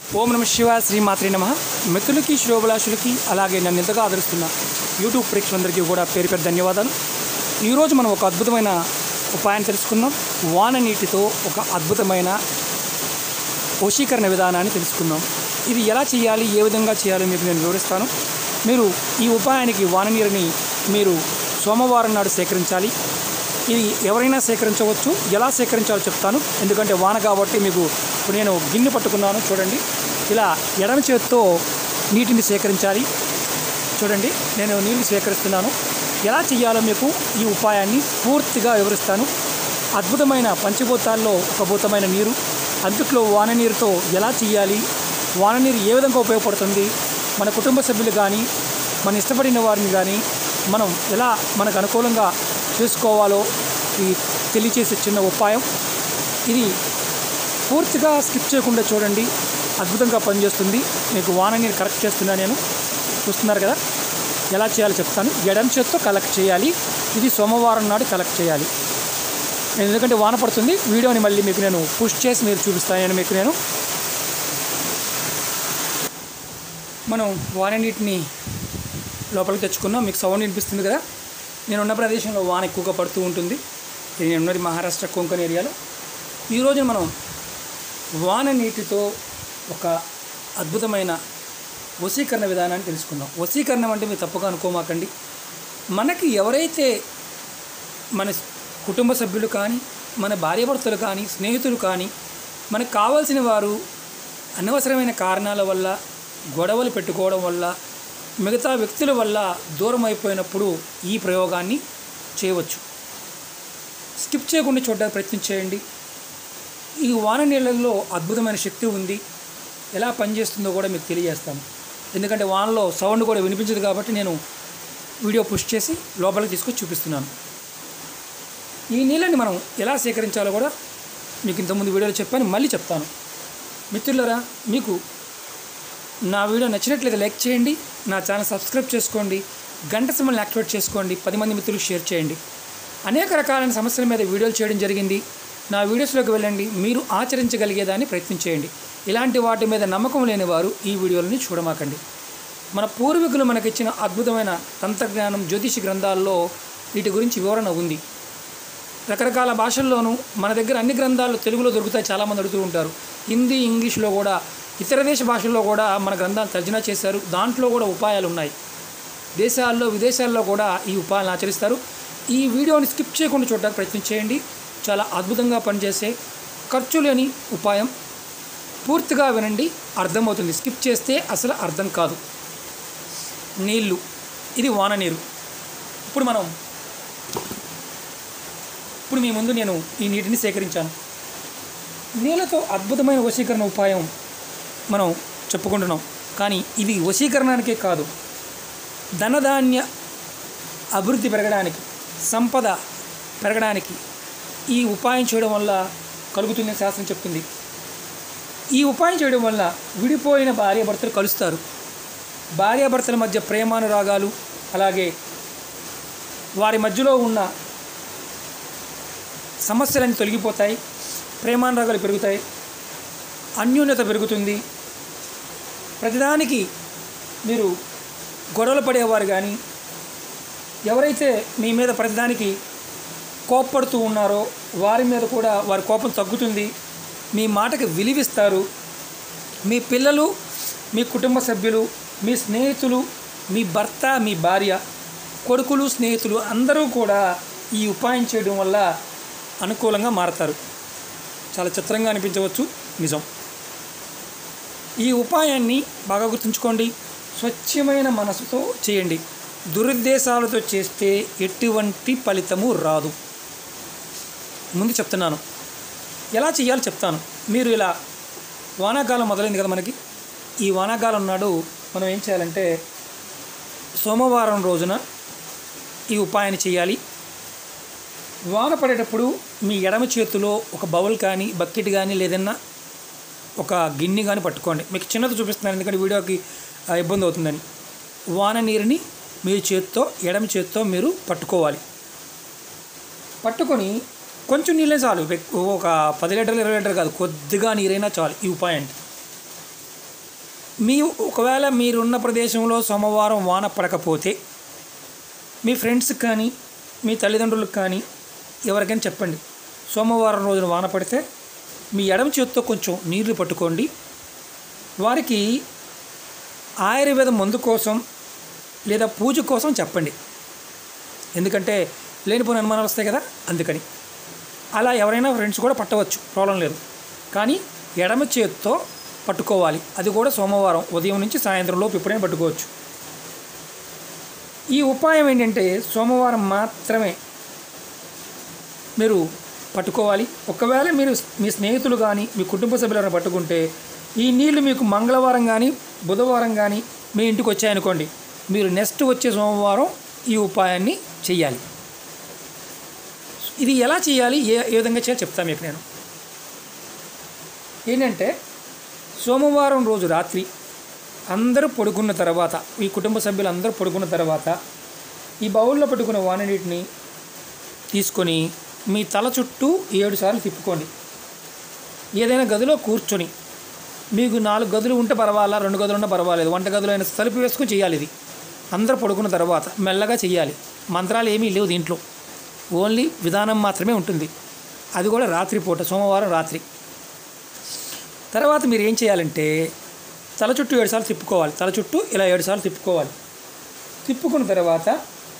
ఓం నమ శివ శ్రీమాత్రి నమ మిత్రులకి శ్రోభిలాషులకి అలాగే నన్ను ఎంతగా ఆదరిస్తున్న యూట్యూబ్ ప్రేక్షకులందరికీ కూడా పేరు పేరు ధన్యవాదాలు ఈరోజు మనం ఒక అద్భుతమైన ఉపాయాన్ని తెలుసుకుందాం వాన నీటితో ఒక అద్భుతమైన వశీకరణ విధానాన్ని తెలుసుకుందాం ఇది ఎలా చేయాలి ఏ విధంగా చేయాలో మీకు నేను వివరిస్తాను మీరు ఈ ఉపాయానికి వాన నీరుని మీరు సోమవారం నాడు సేకరించాలి ఇది ఎవరైనా సేకరించవచ్చు ఎలా సేకరించాలో చెప్తాను ఎందుకంటే వాన కాబట్టి మీకు ఇప్పుడు నేను గిన్నె పట్టుకున్నాను చూడండి ఇలా ఎడమ చేత్తో నీటిని సేకరించాలి చూడండి నేను నీళ్ళు సేకరిస్తున్నాను ఎలా చేయాలో మీకు ఈ ఉపాయాన్ని పూర్తిగా వివరిస్తాను అద్భుతమైన పంచభూతాల్లో ఒక భూతమైన నీరు అందుట్లో వాన నీరుతో ఎలా చేయాలి వాన నీరు ఏ విధంగా ఉపయోగపడుతుంది మన కుటుంబ సభ్యులు కానీ మన ఇష్టపడిన వారిని కానీ మనం ఎలా మనకు అనుకూలంగా చేసుకోవాలో ఈ తెలియచేసే చిన్న ఉపాయం ఇది పూర్తిగా స్కిప్ చేయకుండా చూడండి అద్భుతంగా పనిచేస్తుంది మీకు వాన నీరు కరెక్ట్ చేస్తున్నా నేను చూస్తున్నారు కదా ఎలా చేయాలో చెప్తాను ఎడం చేత్తో కలెక్ట్ చేయాలి ఇది సోమవారం నాడు కలెక్ట్ చేయాలి నేను ఎందుకంటే వాన పడుతుంది వీడియోని మళ్ళీ మీకు నేను పుష్ చేసి మీరు చూపిస్తాను నేను మీకు నేను మనం వాన నీటిని లోపలికి తెచ్చుకున్నాం మీకు సౌండ్ వినిపిస్తుంది కదా నేను ఉన్న ప్రదేశంలో వాన ఎక్కువగా పడుతూ ఉంటుంది ఇది నేను ఉన్నది మహారాష్ట్ర కొంకణ్ ఏరియాలో ఈరోజు మనం వాన నీటితో ఒక అద్భుతమైన వశీకరణ విధానాన్ని తెలుసుకుందాం వశీకరణం అంటే మీరు తప్పుగా అనుకోమాకండి మనకి ఎవరైతే మన కుటుంబ సభ్యులు కానీ మన భార్యాభర్తలు కానీ స్నేహితులు కానీ మనకు కావాల్సిన వారు అనవసరమైన కారణాల వల్ల గొడవలు పెట్టుకోవడం వల్ల మిగతా వ్యక్తుల వల్ల దూరం అయిపోయినప్పుడు ఈ ప్రయోగాన్ని చేయవచ్చు స్కిప్ చేయకుండా చూడడానికి ప్రయత్నం చేయండి ఈ వాన నీళ్ళల్లో అద్భుతమైన శక్తి ఉంది ఎలా పనిచేస్తుందో కూడా మీకు తెలియజేస్తాను ఎందుకంటే వానలో సౌండ్ కూడా వినిపించదు కాబట్టి నేను వీడియో పుష్ చేసి లోపలికి తీసుకొచ్చి చూపిస్తున్నాను ఈ నీళ్ళని మనం ఎలా సేకరించాలో కూడా మీకు ఇంతకుముందు వీడియోలో చెప్పాను మళ్ళీ చెప్తాను మిత్రులరా మీకు నా వీడియో నచ్చినట్లయితే లైక్ చేయండి నా ఛానల్ సబ్స్క్రైబ్ చేసుకోండి గంట సమయాన్ని యాక్టివేట్ చేసుకోండి పది మంది మిత్రులకు షేర్ చేయండి అనేక రకాలైన సమస్యల మీద వీడియోలు చేయడం జరిగింది నా వీడియోస్లోకి వెళ్ళండి మీరు ఆచరించగలిగేదాన్ని ప్రయత్నం చేయండి ఇలాంటి వాటి మీద నమ్మకం లేని వారు ఈ వీడియోలని చూడమాకండి మన పూర్వీకులు మనకిచ్చిన అద్భుతమైన తంత్రజ్ఞానం జ్యోతిష గ్రంథాల్లో వీటి గురించి వివరణ ఉంది రకరకాల భాషల్లోనూ మన దగ్గర అన్ని గ్రంథాలు తెలుగులో దొరుకుతాయి చాలామంది అడుగుతూ ఉంటారు హిందీ ఇంగ్లీష్లో కూడా ఇతర దేశ భాషల్లో కూడా మన గ్రంథాలు తర్జనా చేశారు దాంట్లో కూడా ఉపాయాలు ఉన్నాయి దేశాల్లో విదేశాల్లో కూడా ఈ ఉపాయాలను ఆచరిస్తారు ఈ వీడియోని స్కిప్ చేయకుండా చూడడానికి ప్రయత్నం చేయండి చాలా అద్భుతంగా పనిచేసే ఖర్చు లేని ఉపాయం పూర్తిగా వినండి అర్థమవుతుంది స్కిప్ చేస్తే అసలు అర్థం కాదు నీళ్ళు ఇది వాన నీరు ఇప్పుడు మనం ఇప్పుడు మీ ముందు నేను ఈ నీటిని సేకరించాను నీళ్ళతో అద్భుతమైన వశీకరణ ఉపాయం మనం చెప్పుకుంటున్నాం కానీ ఇది వశీకరణానికే కాదు ధనధాన్య అభివృద్ధి పెరగడానికి సంపద పెరగడానికి ఈ ఉపాయం చేయడం వల్ల కలుగుతుందని శాస్త్రం చెప్తుంది ఈ ఉపాయం చేయడం వల్ల విడిపోయిన భార్యాభర్తలు కలుస్తారు భార్యాభర్తల మధ్య ప్రేమానురాగాలు అలాగే వారి మధ్యలో ఉన్న సమస్యలన్నీ తొలగిపోతాయి ప్రేమానురాగాలు పెరుగుతాయి అన్యోన్యత పెరుగుతుంది ప్రతిదానికి మీరు గొడవలు పడేవారు కానీ ఎవరైతే మీ మీద ప్రతిదానికి కోప్పడుతూ ఉన్నారో వారి మీద కూడా వారి కోపం తగ్గుతుంది మీ మాటకి విలువిస్తారు మీ పిల్లలు మీ కుటుంబ సభ్యులు మీ స్నేహితులు మీ భర్త మీ భార్య కొడుకులు స్నేహితులు అందరూ కూడా ఈ ఉపాయం చేయడం వల్ల అనుకూలంగా మారతారు చాలా చిత్రంగా అనిపించవచ్చు నిజం ఈ ఉపాయాన్ని బాగా గుర్తుంచుకోండి స్వచ్ఛమైన మనసుతో చేయండి దురుద్దేశాలతో చేస్తే ఎటువంటి ఫలితము రాదు ముందు చెప్తున్నాను ఎలా చేయాలో చెప్తాను మీరు ఇలా వానాకాలం మొదలైంది కదా మనకి ఈ వానాకాలం నాడు మనం ఏం చేయాలంటే సోమవారం రోజున ఈ ఉపాయాన్ని చేయాలి వాన పడేటప్పుడు మీ ఎడమ చేతిలో ఒక బౌల్ కానీ బకెట్ కానీ లేదన్నా ఒక గిన్నె కానీ పట్టుకోండి మీకు చిన్నది చూపిస్తున్నాను ఎందుకంటే వీడియోకి ఆ, ఇబ్బంది అవుతుందని వాన నీరుని మీ చేత్తో ఎడమ చేత్తో మీరు పట్టుకోవాలి పట్టుకొని కొంచెం నీళ్ళే చాలు ఎక్కువ ఒక పది లీటర్లు ఇరవై లీటర్ కాదు కొద్దిగా నీరైనా చాలు ఈ ఉపాయానికి మీ ఒకవేళ మీరున్న ప్రదేశంలో సోమవారం వాన పడకపోతే మీ ఫ్రెండ్స్కి కానీ మీ తల్లిదండ్రులకు కానీ ఎవరికైనా చెప్పండి సోమవారం రోజున వాన పడితే మీ ఎడమ చేతితో కొంచెం నీళ్లు పట్టుకోండి వారికి ఆయుర్వేద మందు కోసం లేదా పూజ కోసం చెప్పండి ఎందుకంటే లేనిపోయిన అనుమానాలు వస్తాయి కదా అందుకని అలా ఎవరైనా ఫ్రెండ్స్ కూడా పట్టవచ్చు ప్రాబ్లం లేదు కానీ ఎడమ చేతితో పట్టుకోవాలి అది కూడా సోమవారం ఉదయం నుంచి సాయంత్రం లోపు ఎప్పుడైనా పట్టుకోవచ్చు ఈ ఉపాయం ఏంటంటే సోమవారం మాత్రమే మీరు పట్టుకోవాలి ఒకవేళ మీరు మీ స్నేహితులు కానీ మీ కుటుంబ సభ్యులను పట్టుకుంటే ఈ నీళ్లు మీకు మంగళవారం కానీ బుధవారం కానీ మీ ఇంటికి వచ్చాయనుకోండి మీరు నెక్స్ట్ వచ్చే సోమవారం ఈ ఉపాయాన్ని చేయాలి ఇది ఎలా చేయాలి ఏ ఏ విధంగా చేయాలి చెప్తాను మీకు నేను ఏంటంటే సోమవారం రోజు రాత్రి అందరూ పడుకున్న తర్వాత ఈ కుటుంబ సభ్యులు అందరూ పడుకున్న తర్వాత ఈ బౌల్లో పెట్టుకున్న వాననీటిని తీసుకొని మీ తల చుట్టూ ఏడు సార్లు తిప్పుకోండి ఏదైనా గదిలో కూర్చొని మీకు నాలుగు గదులు ఉంటే పర్వాలా రెండు గదులు ఉన్నా పర్వాలేదు వంట గదులు అయినా తలుపు వేసుకొని చేయాలి ఇది అందరూ పడుకున్న తర్వాత మెల్లగా చేయాలి మంత్రాలు ఏమీ లేవు దీంట్లో ఓన్లీ విధానం మాత్రమే ఉంటుంది అది కూడా రాత్రిపూట సోమవారం రాత్రి తర్వాత మీరు ఏం చేయాలంటే తల చుట్టూ ఏడుసార్లు తిప్పుకోవాలి తల చుట్టూ ఇలా ఏడుసార్లు తిప్పుకోవాలి తిప్పుకున్న తర్వాత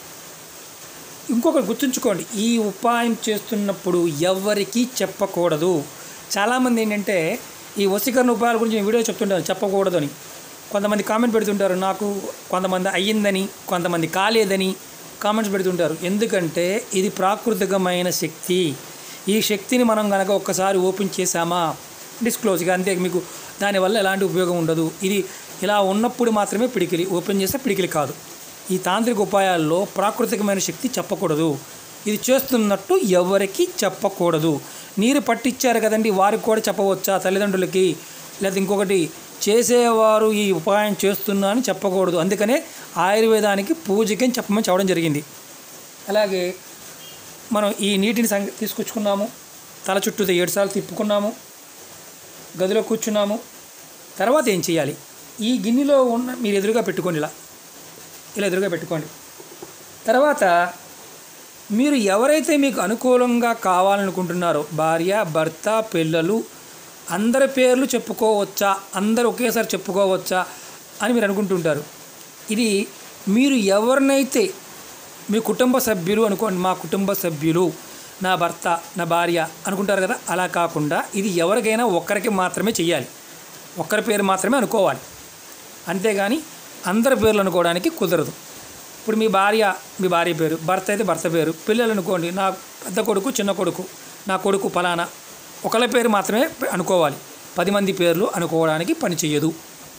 ఇంకొకటి గుర్తుంచుకోండి ఈ ఉపాయం చేస్తున్నప్పుడు ఎవరికీ చెప్పకూడదు చాలామంది ఏంటంటే ఈ వశీకరణ ఉపాయాల గురించి నేను వీడియో చెప్తుంటాను చెప్పకూడదు అని కొంతమంది కామెంట్ పెడుతుంటారు నాకు కొంతమంది అయ్యిందని కొంతమంది కాలేదని కామెంట్స్ పెడుతుంటారు ఎందుకంటే ఇది ప్రాకృతికమైన శక్తి ఈ శక్తిని మనం కనుక ఒక్కసారి ఓపెన్ చేసామా డిస్క్లోజ్గా అంతే మీకు దానివల్ల ఎలాంటి ఉపయోగం ఉండదు ఇది ఇలా ఉన్నప్పుడు మాత్రమే పిడికిలి ఓపెన్ చేస్తే పిడికిలి కాదు ఈ తాంత్రిక ఉపాయాల్లో ప్రాకృతికమైన శక్తి చెప్పకూడదు ఇది చేస్తున్నట్టు ఎవరికి చెప్పకూడదు నీరు పట్టించారు కదండి వారికి కూడా చెప్పవచ్చా తల్లిదండ్రులకి లేదా ఇంకొకటి చేసేవారు ఈ ఉపాయం చేస్తున్నా అని చెప్పకూడదు అందుకనే ఆయుర్వేదానికి పూజకి అని చెప్పమని చెప్పడం జరిగింది అలాగే మనం ఈ నీటిని సంగ తీసుకొచ్చుకున్నాము తల చుట్టూ ఏడుసార్లు తిప్పుకున్నాము గదిలో కూర్చున్నాము తర్వాత ఏం చేయాలి ఈ గిన్నెలో ఉన్న మీరు ఎదురుగా పెట్టుకోండి ఇలా ఇలా ఎదురుగా పెట్టుకోండి తర్వాత మీరు ఎవరైతే మీకు అనుకూలంగా కావాలనుకుంటున్నారో భార్య భర్త పిల్లలు అందరి పేర్లు చెప్పుకోవచ్చా అందరు ఒకేసారి చెప్పుకోవచ్చా అని మీరు అనుకుంటుంటారు ఇది మీరు ఎవరినైతే మీ కుటుంబ సభ్యులు అనుకోండి మా కుటుంబ సభ్యులు నా భర్త నా భార్య అనుకుంటారు కదా అలా కాకుండా ఇది ఎవరికైనా ఒక్కరికి మాత్రమే చెయ్యాలి ఒక్కరి పేరు మాత్రమే అనుకోవాలి అంతేగాని అందరి పేర్లు అనుకోవడానికి కుదరదు ఇప్పుడు మీ భార్య మీ భార్య పేరు భర్త అయితే భర్త పేరు పిల్లలు అనుకోండి నా పెద్ద కొడుకు చిన్న కొడుకు నా కొడుకు ఫలానా ఒకళ్ళ పేరు మాత్రమే అనుకోవాలి పది మంది పేర్లు అనుకోవడానికి పని చెయ్యదు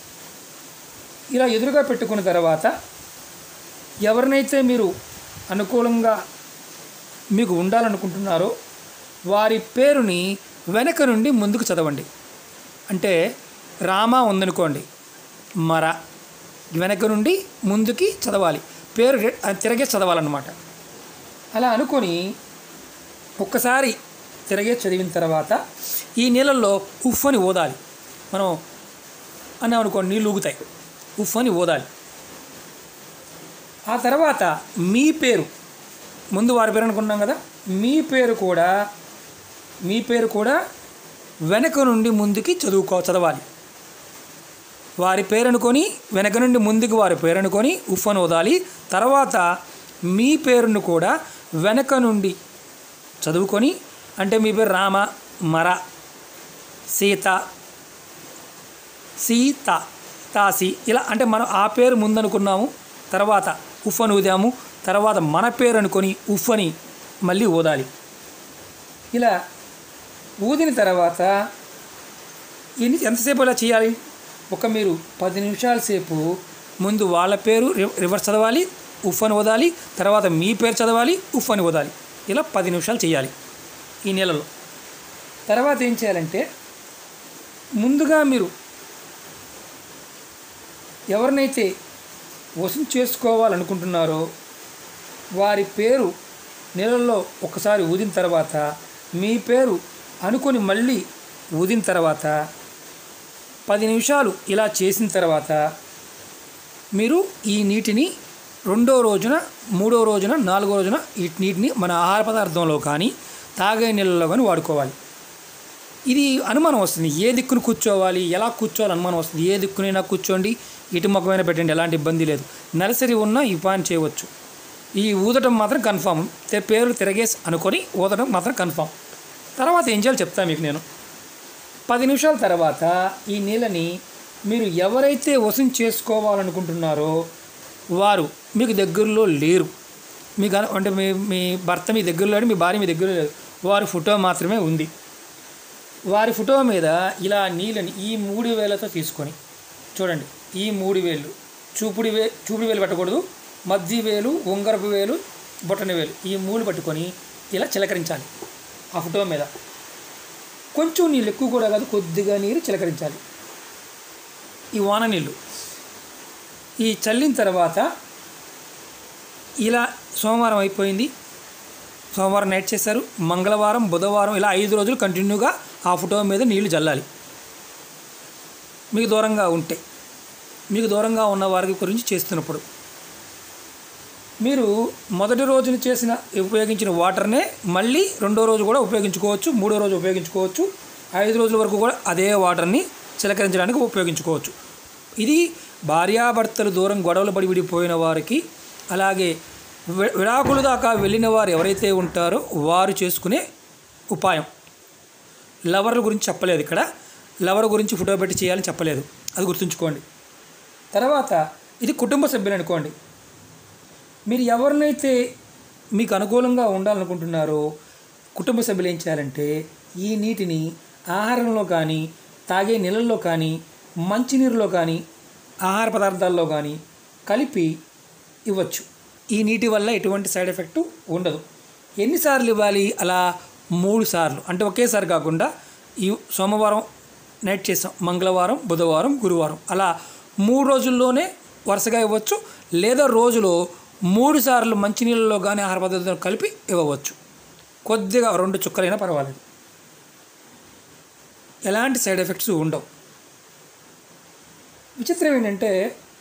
ఇలా ఎదురుగా పెట్టుకున్న తర్వాత ఎవరినైతే మీరు అనుకూలంగా మీకు ఉండాలనుకుంటున్నారో వారి పేరుని వెనక నుండి ముందుకు చదవండి అంటే రామ ఉందనుకోండి మర వెనక నుండి ముందుకి చదవాలి పేరు రె- అది తిరగే చదవాలన్నమాట అలా అనుకొని ఒక్కసారి తిరగే చదివిన తర్వాత ఈ నీళ్ళల్లో ఉఫ్ అని ఊదాలి మనం అని అనుకోండి నీళ్ళు ఊగుతాయి ఉఫ్ అని ఊదాలి ఆ తర్వాత మీ పేరు ముందు వారి పేరు అనుకున్నాం కదా మీ పేరు కూడా మీ పేరు కూడా వెనక నుండి ముందుకి చదువుకో చదవాలి వారి పేరు అనుకొని వెనక నుండి ముందుకు వారి పేరు అనుకొని ఉఫ్ అని వదాలి తర్వాత మీ పేరును కూడా వెనక నుండి చదువుకొని అంటే మీ పేరు రామ మర సీత సీత తాసి ఇలా అంటే మనం ఆ పేరు ముందనుకున్నాము తర్వాత ఉఫ్ అని ఊదాము తర్వాత మన పేరు అనుకొని ఉఫ్ అని మళ్ళీ ఊదాలి ఇలా ఊదిన తర్వాత ఎన్ని ఎంతసేపు ఇలా చేయాలి ఒక మీరు పది నిమిషాల సేపు ముందు వాళ్ళ పేరు రి- రివర్స్ చదవాలి ఉఫ్ అని వదాలి తర్వాత మీ పేరు చదవాలి ఉఫ్ అని వదాలి ఇలా పది నిమిషాలు చేయాలి ఈ నెలలో తర్వాత ఏం చేయాలంటే ముందుగా మీరు ఎవరినైతే వసూలు చేసుకోవాలనుకుంటున్నారో వారి పేరు నీళ్ళల్లో ఒకసారి ఊదిన తర్వాత మీ పేరు అనుకొని మళ్ళీ ఊదిన తర్వాత పది నిమిషాలు ఇలా చేసిన తర్వాత మీరు ఈ నీటిని రెండో రోజున మూడో రోజున నాలుగో రోజున ఈ నీటిని మన ఆహార పదార్థంలో కానీ తాగే నీళ్ళలో కానీ వాడుకోవాలి ఇది అనుమానం వస్తుంది ఏ దిక్కును కూర్చోవాలి ఎలా కూర్చోవాలి అనుమానం వస్తుంది ఏ దిక్కునైనా కూర్చోండి ఇటు ముఖమైనా పెట్టండి ఎలాంటి ఇబ్బంది లేదు నర్సరీ ఉన్నా ఈ పాన్ చేయవచ్చు ఈ ఊదటం మాత్రం కన్ఫామ్ తె- పేరు తిరగేసి అనుకొని ఊదటం మాత్రం కన్ఫామ్ తర్వాత ఏం చేయాలో చెప్తా మీకు నేను పది నిమిషాల తర్వాత ఈ నీళ్ళని మీరు ఎవరైతే వసం చేసుకోవాలనుకుంటున్నారో వారు మీకు దగ్గరలో లేరు మీకు అన- అంటే మీ మీ భర్త మీ దగ్గరలో లేడు మీ భార్య మీ దగ్గరలో లేదు వారి ఫోటో మాత్రమే ఉంది వారి ఫోటో మీద ఇలా నీళ్ళని ఈ మూడు వేలతో తీసుకొని చూడండి ఈ మూడు వేలు చూపుడు వే చూపుడు వేలు పెట్టకూడదు మధ్య వేలు ఉంగరపు వేలు బొట్టని వేలు ఈ మూడు పట్టుకొని ఇలా చిలకరించాలి ఆ ఫోటో మీద కొంచెం నీళ్ళు ఎక్కువ కూడా కాదు కొద్దిగా నీరు చిలకరించాలి ఈ వాన నీళ్ళు ఈ చల్లిన తర్వాత ఇలా సోమవారం అయిపోయింది సోమవారం నైట్ చేశారు మంగళవారం బుధవారం ఇలా ఐదు రోజులు కంటిన్యూగా ఆ ఫోటో మీద నీళ్లు చల్లాలి మీకు దూరంగా ఉంటే మీకు దూరంగా ఉన్న వారి గురించి చేస్తున్నప్పుడు మీరు మొదటి రోజున చేసిన ఉపయోగించిన వాటర్నే మళ్ళీ రెండో రోజు కూడా ఉపయోగించుకోవచ్చు మూడో రోజు ఉపయోగించుకోవచ్చు ఐదు రోజుల వరకు కూడా అదే వాటర్ని చిలకరించడానికి ఉపయోగించుకోవచ్చు ఇది భార్యాభర్తలు దూరం గొడవలు పడి విడిపోయిన వారికి అలాగే వి- విడాకులు దాకా వెళ్ళిన వారు ఎవరైతే ఉంటారో వారు చేసుకునే ఉపాయం లవర్ల గురించి చెప్పలేదు ఇక్కడ లవర్ గురించి ఫోటో పెట్టి చేయాలని చెప్పలేదు అది గుర్తుంచుకోండి తర్వాత ఇది కుటుంబ సభ్యులు అనుకోండి మీరు ఎవరినైతే మీకు అనుకూలంగా ఉండాలనుకుంటున్నారో కుటుంబ సభ్యులు ఏం చేయాలంటే ఈ నీటిని ఆహారంలో కానీ తాగే నీళ్ళల్లో కానీ మంచినీరులో కానీ ఆహార పదార్థాల్లో కానీ కలిపి ఇవ్వచ్చు ఈ నీటి వల్ల ఎటువంటి సైడ్ ఎఫెక్ట్ ఉండదు ఎన్నిసార్లు ఇవ్వాలి అలా మూడు సార్లు అంటే ఒకేసారి కాకుండా ఈ సోమవారం నైట్ చేసాం మంగళవారం బుధవారం గురువారం అలా మూడు రోజుల్లోనే వరుసగా ఇవ్వచ్చు లేదా రోజులో మూడు సార్లు మంచినీళ్ళలో కానీ ఆహార పదార్థాలు కలిపి ఇవ్వవచ్చు కొద్దిగా రెండు చుక్కలైనా పర్వాలేదు ఎలాంటి సైడ్ ఎఫెక్ట్స్ ఉండవు విచిత్రం ఏంటంటే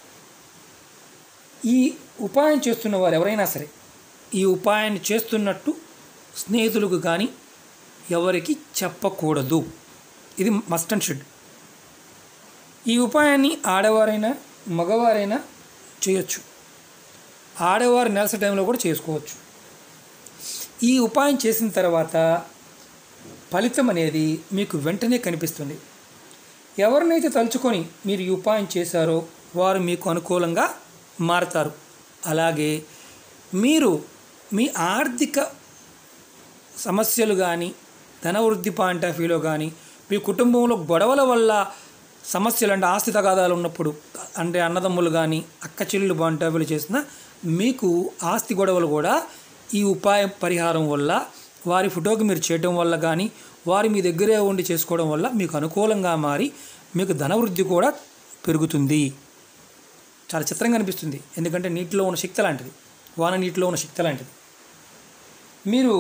ఈ ఉపాయం చేస్తున్న వారు ఎవరైనా సరే ఈ ఉపాయాన్ని చేస్తున్నట్టు స్నేహితులకు కానీ ఎవరికి చెప్పకూడదు ఇది మస్ట్ అండ్ షుడ్ ఈ ఉపాయాన్ని ఆడవారైనా మగవారైనా చేయొచ్చు ఆడవారు నెలస టైంలో కూడా చేసుకోవచ్చు ఈ ఉపాయం చేసిన తర్వాత ఫలితం అనేది మీకు వెంటనే కనిపిస్తుంది ఎవరినైతే తలుచుకొని మీరు ఈ ఉపాయం చేశారో వారు మీకు అనుకూలంగా మారతారు అలాగే మీరు మీ ఆర్థిక సమస్యలు కానీ ధనవృద్ధి పాయింట్ ఆఫ్ వ్యూలో కానీ మీ కుటుంబంలో గొడవల వల్ల సమస్యలు అంటే ఆస్తి తగాదాలు ఉన్నప్పుడు అంటే అన్నదమ్ములు కానీ అక్క చెల్లెలు పాయింట్ ఆఫ్ వ్యూలో చేసిన మీకు ఆస్తి గొడవలు కూడా ఈ ఉపాయ పరిహారం వల్ల వారి ఫోటోకి మీరు చేయడం వల్ల కానీ వారి మీ దగ్గరే ఉండి చేసుకోవడం వల్ల మీకు అనుకూలంగా మారి మీకు ధనవృద్ధి కూడా పెరుగుతుంది చాలా చిత్రంగా అనిపిస్తుంది ఎందుకంటే నీటిలో ఉన్న శక్తి లాంటిది వాన నీటిలో ఉన్న శక్తి లాంటిది మీరు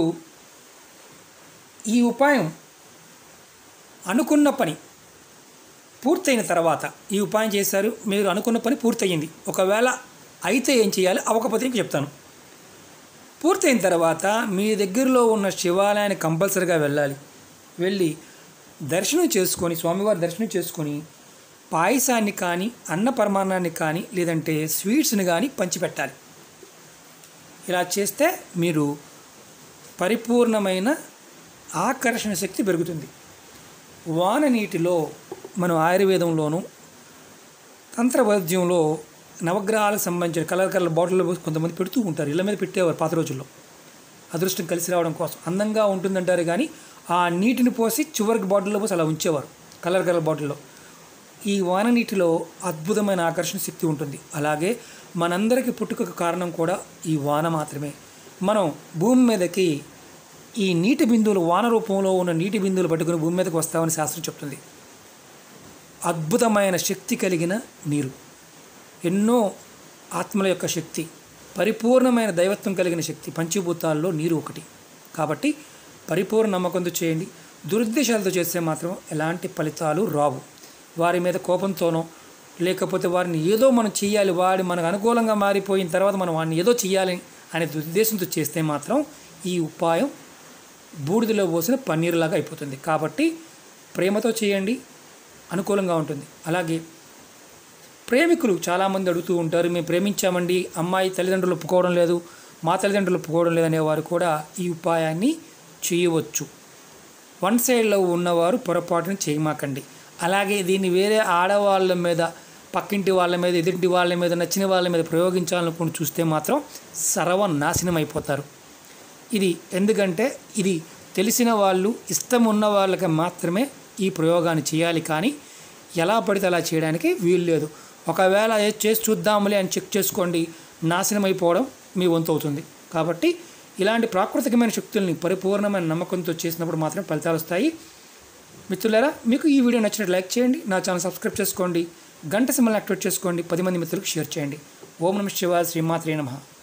ఈ ఉపాయం అనుకున్న పని పూర్తయిన తర్వాత ఈ ఉపాయం చేశారు మీరు అనుకున్న పని పూర్తయింది ఒకవేళ అయితే ఏం చేయాలి అవ్వకపోతే ఇంక చెప్తాను పూర్తయిన తర్వాత మీ దగ్గరలో ఉన్న శివాలయానికి కంపల్సరీగా వెళ్ళాలి వెళ్ళి దర్శనం చేసుకొని స్వామివారి దర్శనం చేసుకొని పాయసాన్ని కానీ అన్న పరమాన్నాన్ని కానీ లేదంటే స్వీట్స్ని కానీ పంచిపెట్టాలి ఇలా చేస్తే మీరు పరిపూర్ణమైన ఆకర్షణ శక్తి పెరుగుతుంది వాన నీటిలో మనం ఆయుర్వేదంలోను తంత్ర వైద్యంలో నవగ్రహాలకు సంబంధించిన కలర్ కలర్ బాటిల్లో పోసి కొంతమంది పెడుతూ ఉంటారు ఇళ్ళ మీద పెట్టేవారు పాత రోజుల్లో అదృష్టం కలిసి రావడం కోసం అందంగా ఉంటుందంటారు కానీ ఆ నీటిని పోసి చివరికి బాటిల్లో పోసి అలా ఉంచేవారు కలర్ కలర్ బాటిల్లో ఈ వాన నీటిలో అద్భుతమైన ఆకర్షణ శక్తి ఉంటుంది అలాగే మనందరికీ పుట్టుకకు కారణం కూడా ఈ వాన మాత్రమే మనం భూమి మీదకి ఈ నీటి బిందువులు వాన రూపంలో ఉన్న నీటి బిందువులు పట్టుకుని భూమి మీదకి వస్తామని శాస్త్రం చెప్తుంది అద్భుతమైన శక్తి కలిగిన నీరు ఎన్నో ఆత్మల యొక్క శక్తి పరిపూర్ణమైన దైవత్వం కలిగిన శక్తి పంచభూతాల్లో నీరు ఒకటి కాబట్టి పరిపూర్ణ నమ్మకంతో చేయండి దురుద్దేశాలతో చేస్తే మాత్రం ఎలాంటి ఫలితాలు రావు వారి మీద కోపంతోనో లేకపోతే వారిని ఏదో మనం చేయాలి వాడి మనకు అనుకూలంగా మారిపోయిన తర్వాత మనం వాడిని ఏదో చేయాలి అనే ఉద్దేశంతో చేస్తే మాత్రం ఈ ఉపాయం బూడిదలో పోసిన పన్నీరులాగా అయిపోతుంది కాబట్టి ప్రేమతో చేయండి అనుకూలంగా ఉంటుంది అలాగే ప్రేమికులు చాలామంది అడుగుతూ ఉంటారు మేము ప్రేమించామండి అమ్మాయి తల్లిదండ్రులు ఒప్పుకోవడం లేదు మా తల్లిదండ్రులు ఒప్పుకోవడం లేదనే వారు కూడా ఈ ఉపాయాన్ని చేయవచ్చు వన్ సైడ్లో ఉన్నవారు పొరపాటుని చేయమాకండి అలాగే దీన్ని వేరే ఆడవాళ్ళ మీద పక్కింటి వాళ్ళ మీద ఎదుటి వాళ్ళ మీద నచ్చిన వాళ్ళ మీద ప్రయోగించాలనుకుని చూస్తే మాత్రం సర్వనాశనం అయిపోతారు ఇది ఎందుకంటే ఇది తెలిసిన వాళ్ళు ఇష్టం ఉన్న వాళ్ళకి మాత్రమే ఈ ప్రయోగాన్ని చేయాలి కానీ ఎలా పడితే అలా చేయడానికి వీలు లేదు ఒకవేళ ఏ చేసి చూద్దాములే అని చెక్ చేసుకోండి నాశనం అయిపోవడం మీ వంతు అవుతుంది కాబట్టి ఇలాంటి ప్రాకృతికమైన శక్తుల్ని పరిపూర్ణమైన నమ్మకంతో చేసినప్పుడు మాత్రం ఫలితాలు వస్తాయి మిత్రులారా మీకు ఈ వీడియో నచ్చినట్టు లైక్ చేయండి నా ఛానల్ సబ్స్క్రైబ్ చేసుకోండి గంట సింబల్ని యాక్టివేట్ చేసుకోండి పది మంది మిత్రులకు షేర్ చేయండి ఓం నమ శివాయ శ్రీమాత్రే నమః